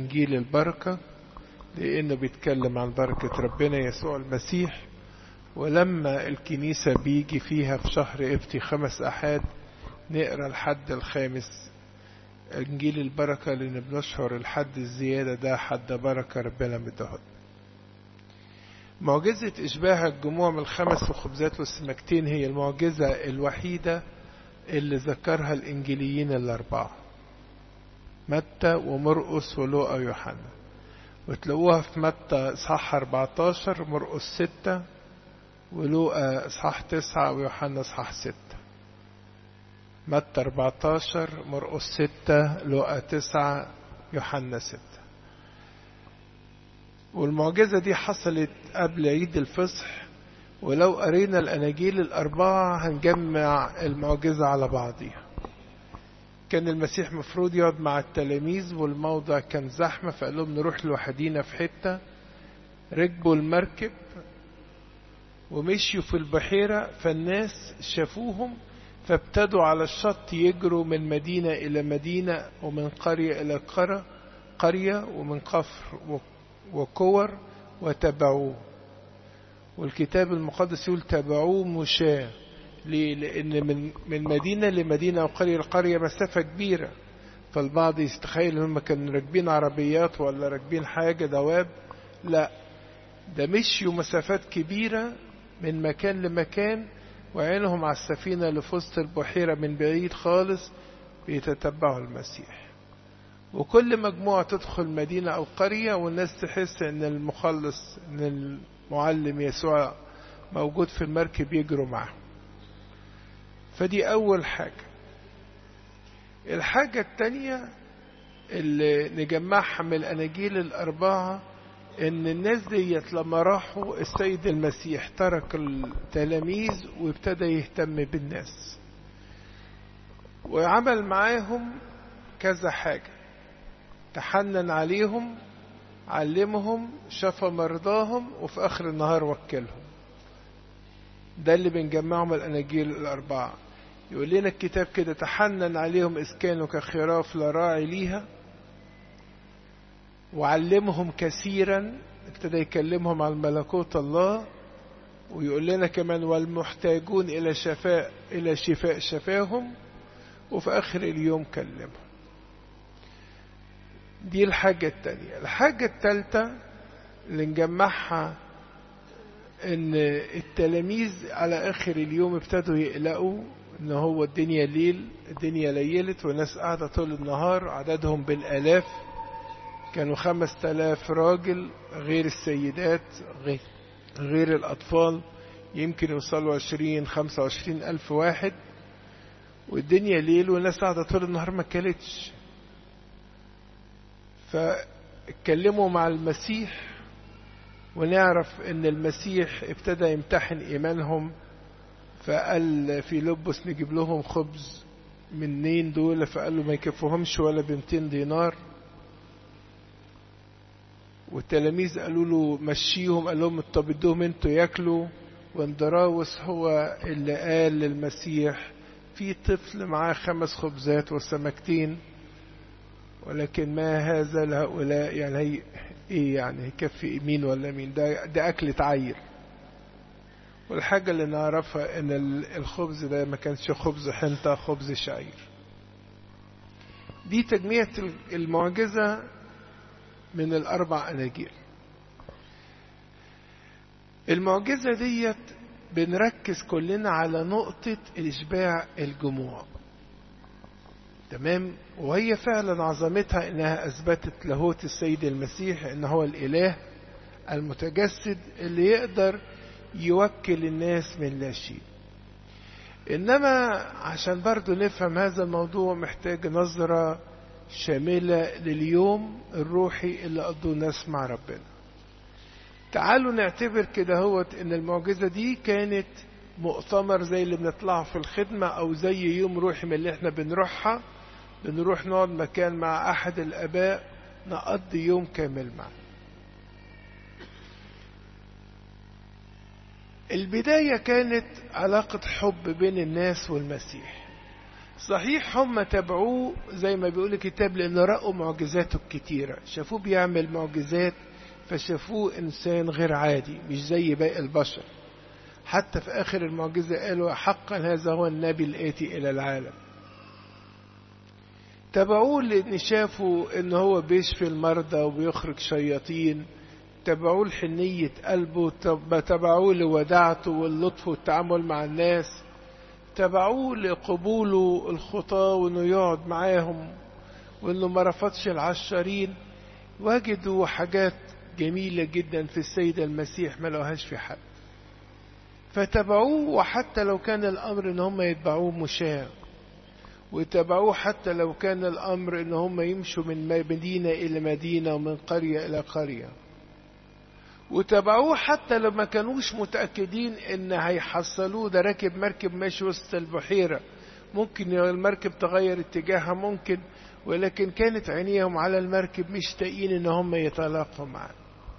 إنجيل البركة لأنه بيتكلم عن بركة ربنا يسوع المسيح ولما الكنيسة بيجي فيها في شهر ابتي خمس أحاد نقرأ الحد الخامس إنجيل البركة لأن بنشعر الحد الزيادة ده حد بركة ربنا مدهن معجزة إشباه الجموع من الخمس وخبزات والسمكتين هي المعجزة الوحيدة اللي ذكرها الإنجيليين الأربعة متى ومرقس ولوقا ويوحنا وتلاقوها في متى إصحاح 14 مرقس 6 ولوقا إصحاح 9 ويوحنا إصحاح 6 متى 14 مرقس 6 لوقا 9 يوحنا 6 والمعجزة دي حصلت قبل عيد الفصح ولو قرينا الأناجيل الأربعة هنجمع المعجزة على بعضيها كان المسيح مفروض يقعد مع التلاميذ والموضع كان زحمة فقال لهم نروح لوحدينا في حتة ركبوا المركب ومشيوا في البحيرة فالناس شافوهم فابتدوا على الشط يجروا من مدينة إلى مدينة ومن قرية إلى قرى قرية ومن قفر وكور وتبعوه والكتاب المقدس يقول تبعوه مشاة ليه؟ لأن من من مدينة لمدينة وقرية لقرية مسافة كبيرة فالبعض يتخيل إن هم كانوا راكبين عربيات ولا راكبين حاجة دواب لا ده مشيوا مسافات كبيرة من مكان لمكان وعينهم على السفينة اللي في وسط البحيرة من بعيد خالص بيتتبعوا المسيح وكل مجموعة تدخل مدينة أو قرية والناس تحس إن المخلص إن المعلم يسوع موجود في المركب يجروا معه فدي أول حاجة الحاجة التانية اللي نجمعها من الأناجيل الأربعة إن الناس ديت لما راحوا السيد المسيح ترك التلاميذ وابتدى يهتم بالناس وعمل معاهم كذا حاجة تحنن عليهم علمهم شفى مرضاهم وفي آخر النهار وكلهم ده اللي بنجمعه من الأناجيل الأربعة يقول لنا الكتاب كده تحنن عليهم إذ كانوا كخراف لا راعي ليها وعلمهم كثيرا ابتدى يكلمهم عن ملكوت الله ويقول لنا كمان والمحتاجون إلى شفاء إلى شفاء شفاهم وفي آخر اليوم كلمهم دي الحاجة التانية الحاجة التالتة اللي نجمعها ان التلاميذ على اخر اليوم ابتدوا يقلقوا ان هو الدنيا ليل الدنيا ليلت والناس قاعدة طول النهار عددهم بالالاف كانوا خمس تلاف راجل غير السيدات غير, غير الاطفال يمكن يوصلوا عشرين خمسة وعشرين الف واحد والدنيا ليل والناس قاعدة طول النهار ما كلتش فاتكلموا مع المسيح ونعرف ان المسيح ابتدى يمتحن ايمانهم فقال في لبس نجيب لهم خبز منين دول فقال له ما يكفوهمش ولا بمتين دينار والتلاميذ قالوا له مشيهم قال لهم طب ادوهم انتوا ياكلوا واندراوس هو اللي قال للمسيح في طفل معاه خمس خبزات وسمكتين ولكن ما هذا لهؤلاء يعني هي ايه يعني هيكفي مين ولا مين ده ده اكل عيل والحاجة اللي نعرفها ان الخبز ده ما كانش خبز حنطة خبز شعير دي تجميع المعجزة من الاربع اناجيل المعجزة ديت بنركز كلنا على نقطة الاشباع الجموع تمام وهي فعلا عظمتها انها اثبتت لاهوت السيد المسيح ان هو الاله المتجسد اللي يقدر يوكل الناس من لا شيء انما عشان برضو نفهم هذا الموضوع محتاج نظرة شاملة لليوم الروحي اللي قضوا الناس مع ربنا تعالوا نعتبر كده هوت ان المعجزة دي كانت مؤتمر زي اللي بنطلعه في الخدمة او زي يوم روحي من اللي احنا بنروحها بنروح نقعد مكان مع احد الاباء نقضي يوم كامل معه البداية كانت علاقة حب بين الناس والمسيح صحيح هم تبعوه زي ما بيقول الكتاب لأن رأوا معجزاته الكتيرة شافوه بيعمل معجزات فشافوه إنسان غير عادي مش زي باقي البشر حتى في آخر المعجزة قالوا حقا هذا هو النبي الآتي إلى العالم تبعوه لأن شافوا إن هو بيشفي المرضى وبيخرج شياطين تبعوه لحنية قلبه تبعوه لوداعته واللطف والتعامل مع الناس تبعوه لقبوله الخطاة وإنه يقعد معاهم وإنه ما رفضش العشرين وجدوا حاجات جميلة جدا في السيد المسيح ما لقوهاش في حد فتبعوه وحتى لو كان الأمر إن هم يتبعوه مشاة وتبعوه حتى لو كان الأمر إن هم يمشوا من مدينة إلى مدينة ومن قرية إلى قرية وتبعوه حتى لو ما كانوش متأكدين إن هيحصلوه ده راكب مركب ماشي وسط البحيرة ممكن المركب تغير اتجاهها ممكن ولكن كانت عينيهم على المركب مشتاقين إن هم يتلاقوا معاه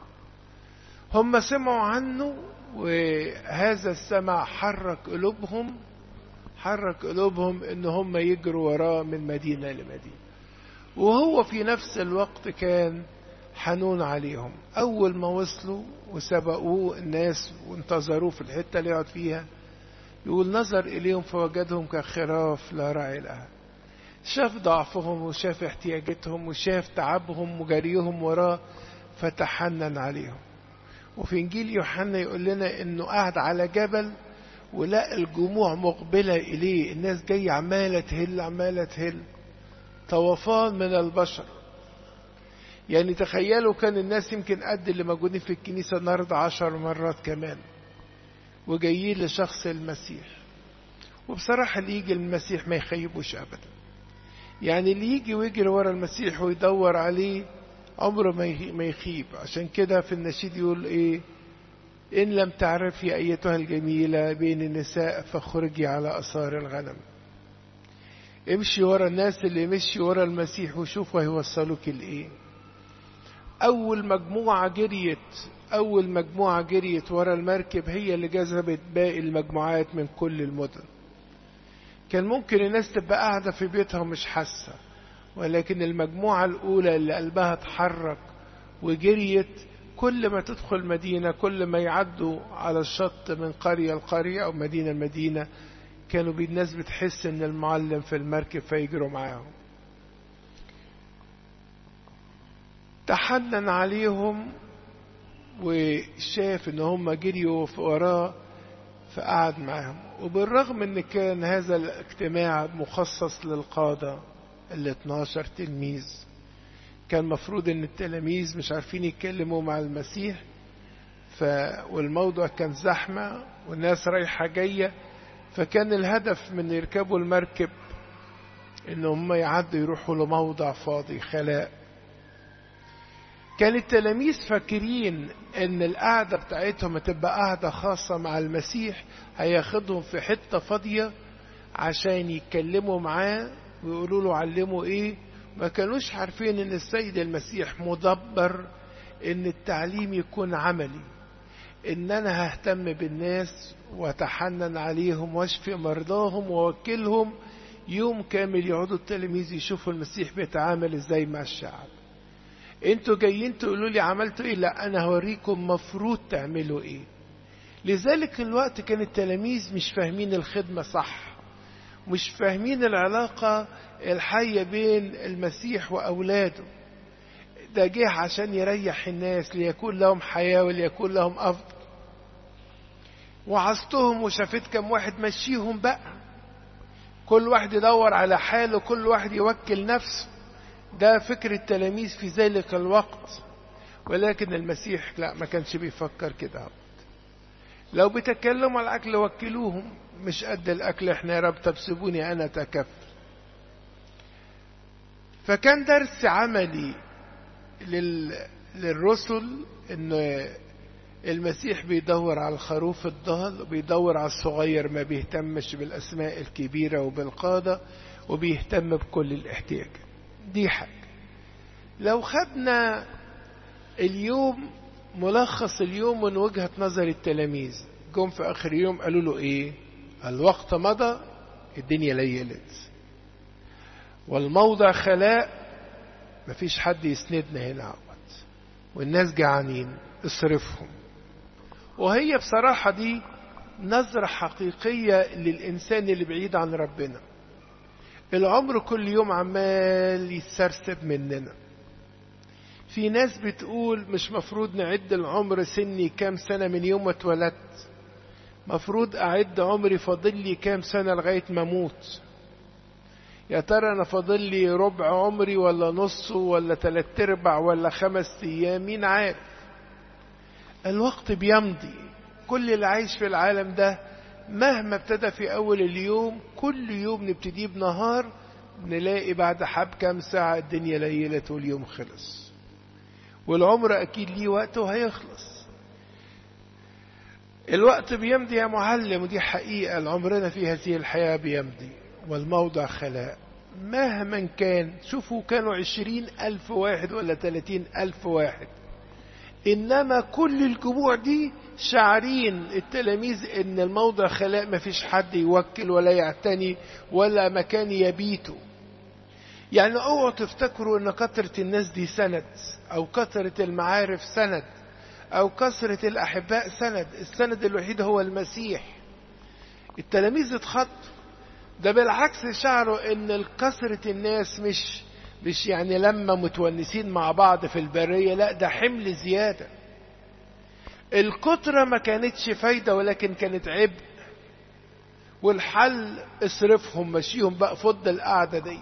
هم سمعوا عنه وهذا السمع حرك قلوبهم حرك قلوبهم ان هم يجروا وراه من مدينة لمدينة وهو في نفس الوقت كان حنون عليهم اول ما وصلوا وسبقوه الناس وانتظروه في الحتة اللي يقعد فيها يقول نظر اليهم فوجدهم كخراف لا راعي لها شاف ضعفهم وشاف احتياجاتهم وشاف تعبهم وجريهم وراه فتحنن عليهم وفي انجيل يوحنا يقول لنا انه قاعد على جبل ولقى الجموع مقبلة إليه الناس جاية عمالة تهل عمالة تهل طوفان من البشر يعني تخيلوا كان الناس يمكن قد اللي موجودين في الكنيسة النهاردة عشر مرات كمان وجايين لشخص المسيح وبصراحة اللي يجي المسيح ما يخيبوش أبدا يعني اللي يجي ويجري ورا المسيح ويدور عليه عمره ما يخيب عشان كده في النشيد يقول ايه إن لم تعرفي أيتها الجميلة بين النساء فاخرجي على أثار الغنم امشي ورا الناس اللي مشي ورا المسيح وشوفوا هيوصلوك لإيه أول مجموعة جريت أول مجموعة جريت ورا المركب هي اللي جذبت باقي المجموعات من كل المدن كان ممكن الناس تبقى قاعدة في بيتها ومش حاسة ولكن المجموعة الأولى اللي قلبها اتحرك وجريت كل ما تدخل مدينة كل ما يعدوا على الشط من قرية لقرية أو مدينة لمدينة كانوا الناس بتحس إن المعلم في المركب فيجروا معاهم تحنن عليهم وشاف إن هم جريوا وراه فقعد معاهم وبالرغم إن كان هذا الاجتماع مخصص للقادة ال 12 تلميذ كان مفروض ان التلاميذ مش عارفين يتكلموا مع المسيح ف... والموضوع كان زحمة والناس رايحة جاية فكان الهدف من يركبوا المركب ان هم يعدوا يروحوا لموضع فاضي خلاء كان التلاميذ فاكرين ان القعدة بتاعتهم هتبقى قعدة خاصة مع المسيح هياخدهم في حتة فاضية عشان يتكلموا معاه ويقولوا له علموا ايه ما كانوش عارفين ان السيد المسيح مدبر ان التعليم يكون عملي ان انا ههتم بالناس واتحنن عليهم واشفي مرضاهم واوكلهم يوم كامل يقعدوا التلاميذ يشوفوا المسيح بيتعامل ازاي مع الشعب انتوا جايين تقولوا لي عملتوا ايه لا انا هوريكم مفروض تعملوا ايه لذلك الوقت كان التلاميذ مش فاهمين الخدمة صح مش فاهمين العلاقة الحية بين المسيح وأولاده ده جه عشان يريح الناس ليكون لهم حياة وليكون لهم أفضل وعظتهم وشافت كم واحد مشيهم بقى كل واحد يدور على حاله كل واحد يوكل نفسه ده فكر التلاميذ في ذلك الوقت ولكن المسيح لا ما كانش بيفكر كده لو بيتكلموا على الأكل وكلوهم مش قد الأكل احنا يا رب طب سيبوني أنا أتكفل فكان درس عملي لل... للرسل ان المسيح بيدور على الخروف الضال وبيدور على الصغير ما بيهتمش بالاسماء الكبيره وبالقاده وبيهتم بكل الاحتياج دي حاجه لو خدنا اليوم ملخص اليوم من وجهه نظر التلاميذ جم في اخر يوم قالوا له ايه الوقت مضى الدنيا ليلت والموضع خلاء مفيش حد يسندنا هنا عوض والناس جعانين اصرفهم وهي بصراحة دي نظرة حقيقية للإنسان اللي بعيد عن ربنا العمر كل يوم عمال يتسرسب مننا في ناس بتقول مش مفروض نعد العمر سني كام سنة من يوم ما اتولدت مفروض أعد عمري فاضل لي كام سنة لغاية ما أموت يا ترى أنا فاضل لي ربع عمري ولا نصه ولا تلات أرباع ولا خمس أيام مين عارف الوقت بيمضي كل اللي عايش في العالم ده مهما ابتدى في أول اليوم كل يوم نبتديه بنهار نلاقي بعد حب كام ساعة الدنيا ليلت واليوم خلص والعمر أكيد ليه وقت وهيخلص الوقت بيمضي يا معلم ودي حقيقة العمرنا في هذه الحياة بيمضي والموضع خلاء مهما كان شوفوا كانوا عشرين ألف واحد ولا ثلاثين ألف واحد إنما كل الجموع دي شعرين التلاميذ إن الموضع خلاء ما فيش حد يوكل ولا يعتني ولا مكان يبيته يعني اوعوا تفتكروا ان كثرة الناس دي سند او كثرة المعارف سند او كثرة الاحباء سند السند الوحيد هو المسيح التلاميذ اتخطوا ده بالعكس شعروا ان كثرة الناس مش مش يعني لما متونسين مع بعض في البرية لا ده حمل زيادة الكترة ما كانتش فايدة ولكن كانت عبء والحل اصرفهم مشيهم بقى فض القعدة ديت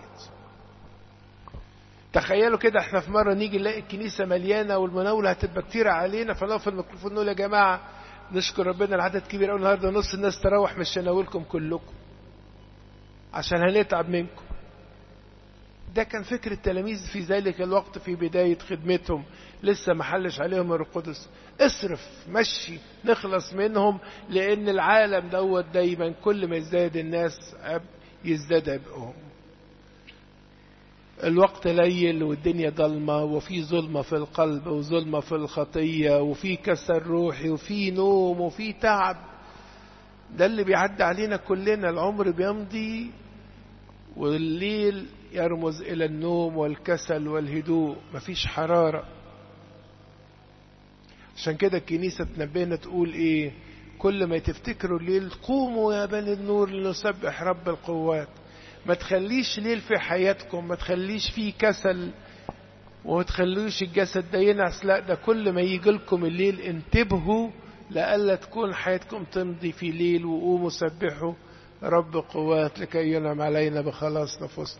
تخيلوا كده احنا في مرة نيجي نلاقي الكنيسة مليانة والمناولة هتبقى كتير علينا فلو في الميكروفون نقول يا جماعة نشكر ربنا العدد كبير قوي النهارده نص الناس تروح مش هناولكم كلكم عشان هنتعب منكم ده كان فكر التلاميذ في ذلك الوقت في بداية خدمتهم لسه ما حلش عليهم القدس اصرف مشي نخلص منهم لأن العالم دوت دايما كل ما يزداد الناس عب يزداد عبئهم الوقت ليل والدنيا ضلمة وفي ظلمة في القلب وظلمة في الخطية وفي كسر روحي وفي نوم وفي تعب ده اللي بيعدي علينا كلنا العمر بيمضي والليل يرمز إلى النوم والكسل والهدوء مفيش حرارة عشان كده الكنيسة تنبهنا تقول إيه كل ما تفتكروا الليل قوموا يا بني النور لنسبح رب القوات ما تخليش ليل في حياتكم ما تخليش فيه كسل وما تخلوش الجسد ده ينعس لا ده كل ما يجي لكم الليل انتبهوا لألا تكون حياتكم تمضي في ليل وقوموا سبحوا رب قوات لكي ينعم علينا بخلاص نفوسنا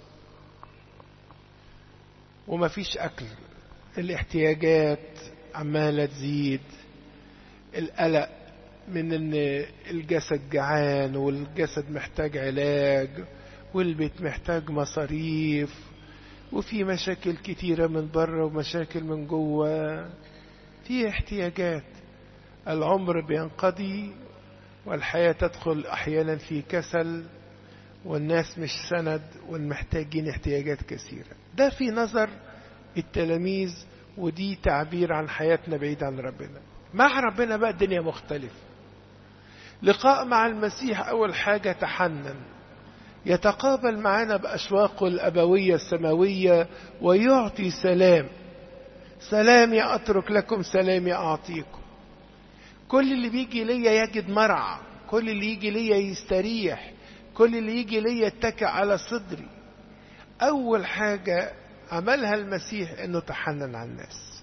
وما فيش أكل الاحتياجات عمالة تزيد القلق من ان الجسد جعان والجسد محتاج علاج والبيت محتاج مصاريف وفي مشاكل كتيرة من بره ومشاكل من جوه في احتياجات العمر بينقضي والحياة تدخل أحيانا في كسل والناس مش سند والمحتاجين احتياجات كثيرة ده في نظر التلاميذ ودي تعبير عن حياتنا بعيد عن ربنا مع ربنا بقى الدنيا مختلفة لقاء مع المسيح أول حاجة تحنن يتقابل معنا بأشواقه الأبوية السماوية ويعطي سلام سلامي أترك لكم سلامي أعطيكم كل اللي بيجي ليا يجد مرعى كل اللي يجي ليا يستريح كل اللي يجي ليا يتكئ على صدري أول حاجة عملها المسيح أنه تحنن على الناس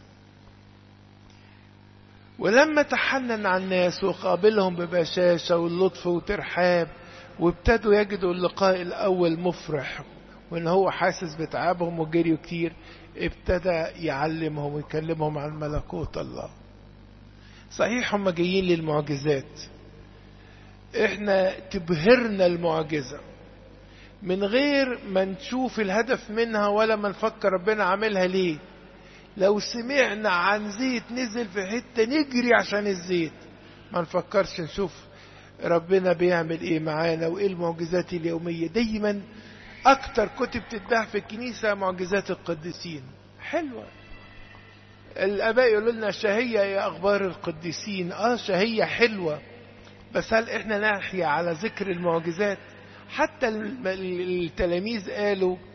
ولما تحنن على الناس وقابلهم ببشاشة واللطف وترحاب وابتدوا يجدوا اللقاء الأول مفرح وإن هو حاسس بتعبهم وجريوا كتير ابتدى يعلمهم ويكلمهم عن ملكوت الله صحيح هم جايين للمعجزات احنا تبهرنا المعجزة من غير ما نشوف الهدف منها ولا ما نفكر ربنا عاملها ليه لو سمعنا عن زيت نزل في حتة نجري عشان الزيت ما نفكرش نشوف ربنا بيعمل ايه معانا وايه المعجزات اليومية دايما اكتر كتب تتباع في الكنيسة معجزات القديسين حلوة الاباء يقولوا لنا شهية يا اخبار القديسين اه شهية حلوة بس هل احنا نحيا على ذكر المعجزات حتى التلاميذ قالوا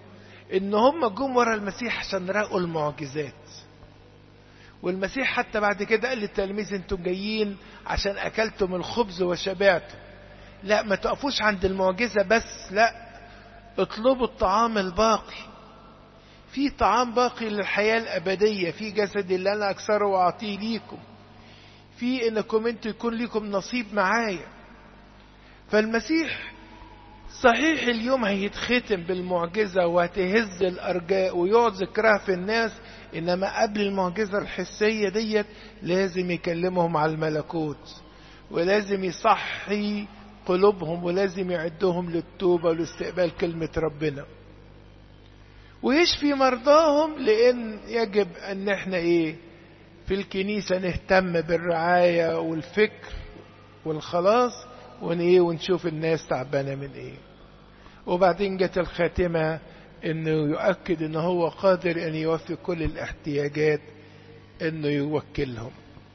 ان هم جم ورا المسيح عشان راقوا المعجزات والمسيح حتى بعد كده قال للتلاميذ انتوا جايين عشان اكلتم الخبز وشبعتم لا ما تقفوش عند المعجزة بس لا اطلبوا الطعام الباقي في طعام باقي للحياة الأبدية في جسد اللي أنا أكسره وأعطيه ليكم في إنكم أنتوا يكون لكم نصيب معايا فالمسيح صحيح اليوم هيتختم بالمعجزة وهتهز الأرجاء ويقعد ذكرها في الناس إنما قبل المعجزة الحسية ديت لازم يكلمهم على الملكوت ولازم يصحي قلوبهم ولازم يعدهم للتوبة ولاستقبال كلمة ربنا ويشفي مرضاهم لأن يجب أن احنا إيه في الكنيسة نهتم بالرعاية والفكر والخلاص ون إيه ونشوف الناس تعبانة من إيه وبعدين جت الخاتمة انه يؤكد ان هو قادر ان يوفي كل الاحتياجات انه يوكلهم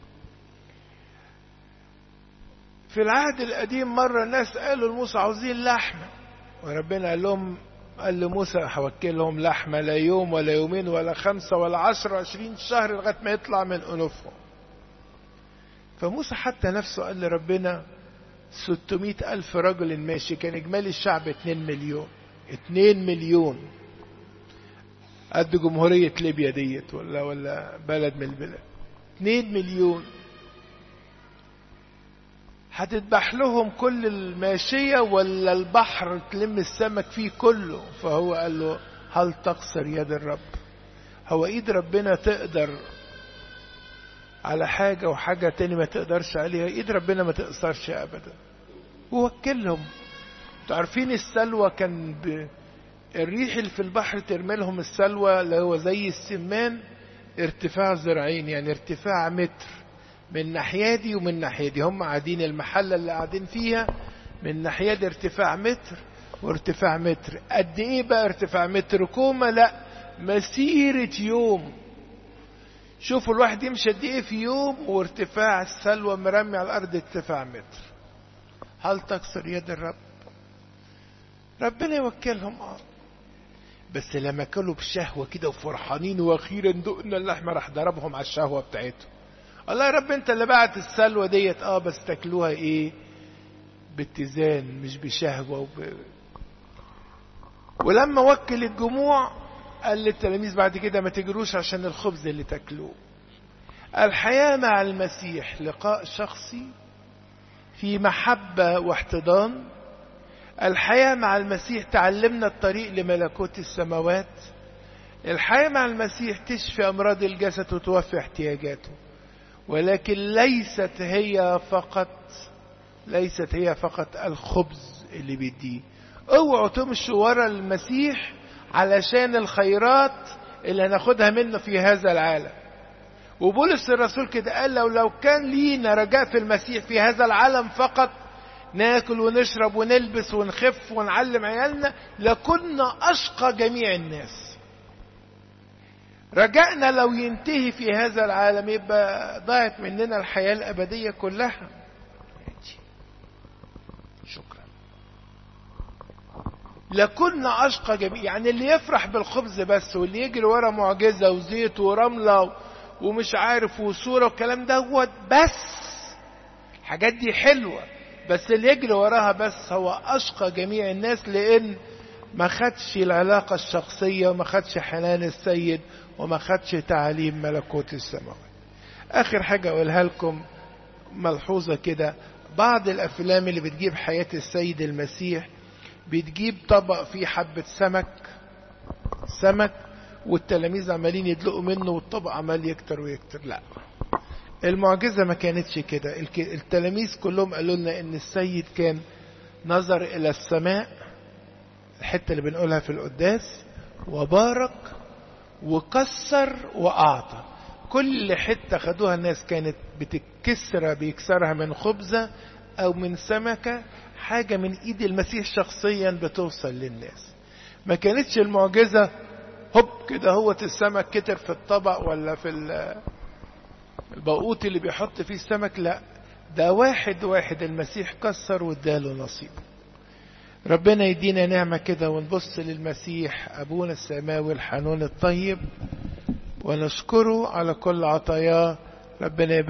في العهد القديم مرة الناس قالوا لموسى عاوزين لحمة وربنا قال لهم قال لموسى هوكلهم لحمة لا يوم ولا يومين ولا خمسة ولا عشر عشرين شهر لغاية ما يطلع من أنوفهم فموسى حتى نفسه قال لربنا ستمائة ألف رجل ماشي كان إجمالي الشعب اتنين مليون اتنين مليون قد جمهورية ليبيا ديت ولا ولا بلد من البلاد اتنين مليون هتذبح لهم كل الماشية ولا البحر تلم السمك فيه كله فهو قال له هل تقصر يد الرب هو ايد ربنا تقدر على حاجة وحاجة تاني ما تقدرش عليها ايد ربنا ما تقصرش ابدا ووكلهم تعرفين السلوى كان ب... الريح اللي في البحر ترمي لهم السلوى اللي هو زي السمان ارتفاع ذراعين يعني ارتفاع متر من ناحية دي ومن ناحية دي هم قاعدين المحلة اللي قاعدين فيها من ناحية دي ارتفاع متر وارتفاع متر قد ايه بقى ارتفاع متر كومة لا مسيرة يوم شوفوا الواحد يمشي قد ايه في يوم وارتفاع السلوى مرمي على الارض ارتفاع متر هل تكسر يد الرب ربنا يوكلهم اه بس لما كلوا بشهوة كده وفرحانين واخيرا دقنا اللحمة راح ضربهم على الشهوة بتاعتهم الله يا رب انت اللي بعت السلوى ديت اه بس تاكلوها ايه باتزان مش بشهوة وب... ولما وكل الجموع قال للتلاميذ بعد كده ما تجروش عشان الخبز اللي تاكلوه الحياة مع المسيح لقاء شخصي في محبة واحتضان الحياة مع المسيح تعلمنا الطريق لملكوت السماوات الحياة مع المسيح تشفي أمراض الجسد وتوفي احتياجاته ولكن ليست هي فقط ليست هي فقط الخبز اللي بيديه اوعوا تمشوا ورا المسيح علشان الخيرات اللي هناخدها منه في هذا العالم وبولس الرسول كده قال لو لو كان لينا رجاء في المسيح في هذا العالم فقط ناكل ونشرب ونلبس ونخف ونعلم عيالنا لكنا أشقى جميع الناس رجعنا لو ينتهي في هذا العالم يبقى ضاعت مننا الحياة الأبدية كلها شكرا لكنا أشقى جميع يعني اللي يفرح بالخبز بس واللي يجري ورا معجزة وزيت ورملة ومش عارف وصورة والكلام دوت بس الحاجات دي حلوة بس اللي يجري وراها بس هو أشقى جميع الناس لأن ما خدش العلاقة الشخصية وما خدش حنان السيد وما خدش تعاليم ملكوت السماوات آخر حاجة أقولها لكم ملحوظة كده بعض الأفلام اللي بتجيب حياة السيد المسيح بتجيب طبق فيه حبة سمك سمك والتلاميذ عمالين يدلقوا منه والطبق عمال يكتر ويكتر لا المعجزة ما كانتش كده التلاميذ كلهم قالوا لنا ان السيد كان نظر الى السماء الحتة اللي بنقولها في القداس وبارك وكسر واعطى كل حتة خدوها الناس كانت بتكسر بيكسرها من خبزة او من سمكة حاجة من ايد المسيح شخصيا بتوصل للناس ما كانتش المعجزة هوب كده هو السمك كتر في الطبق ولا في البقوط اللي بيحط فيه السمك لا ده واحد واحد المسيح كسر واداله نصيب ربنا يدينا نعمة كده ونبص للمسيح أبونا السماوي الحنون الطيب ونشكره على كل عطاياه ربنا